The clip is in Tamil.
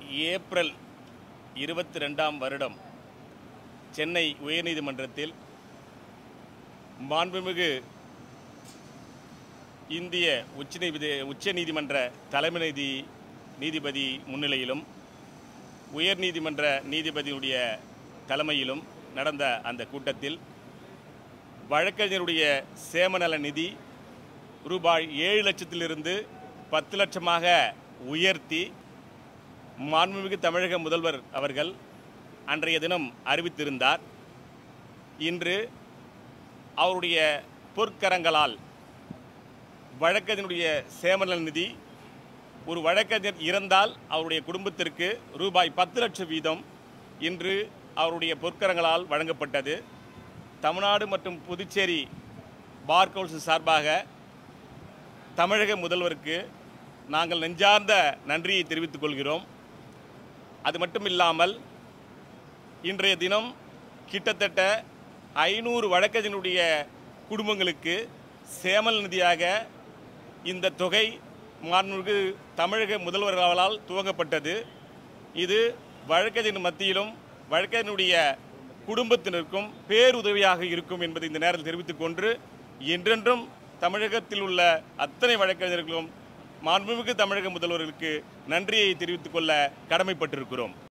ஏப்ரல் இருபத்தி ரெண்டாம் வருடம் சென்னை உயர்நீதிமன்றத்தில் மாண்புமிகு இந்திய உச்சநீதி உச்சநீதிமன்ற தலைமை நீதி நீதிபதி முன்னிலையிலும் உயர்நீதிமன்ற நீதிபதியுடைய தலைமையிலும் நடந்த அந்த கூட்டத்தில் வழக்கறிஞருடைய சேமநல நிதி ரூபாய் ஏழு லட்சத்திலிருந்து பத்து லட்சமாக உயர்த்தி மாண்புமிகு தமிழக முதல்வர் அவர்கள் அன்றைய தினம் அறிவித்திருந்தார் இன்று அவருடைய பொற்கரங்களால் வழக்கறிஞருடைய சேமநல நிதி ஒரு வழக்கறிஞர் இறந்தால் அவருடைய குடும்பத்திற்கு ரூபாய் பத்து லட்சம் வீதம் இன்று அவருடைய பொற்கரங்களால் வழங்கப்பட்டது தமிழ்நாடு மற்றும் புதுச்சேரி பார் கவுன்சில் சார்பாக தமிழக முதல்வருக்கு நாங்கள் நெஞ்சார்ந்த நன்றியை தெரிவித்துக் கொள்கிறோம் அது மட்டும் இல்லாமல் இன்றைய தினம் கிட்டத்தட்ட ஐநூறு வழக்கறிஞருடைய குடும்பங்களுக்கு சேமல் நிதியாக இந்த தொகை மாண்புமிகு தமிழக முதல்வர்களால் துவங்கப்பட்டது இது வழக்கறிஞர் மத்தியிலும் வழக்கறிஞருடைய குடும்பத்தினருக்கும் பேருதவியாக இருக்கும் என்பதை இந்த நேரத்தில் தெரிவித்துக் கொண்டு என்றென்றும் தமிழகத்தில் உள்ள அத்தனை வழக்கறிஞர்களும் மாண்புமிகு தமிழக முதல்வர்களுக்கு நன்றியை தெரிவித்துக் கொள்ள கடமைப்பட்டிருக்கிறோம்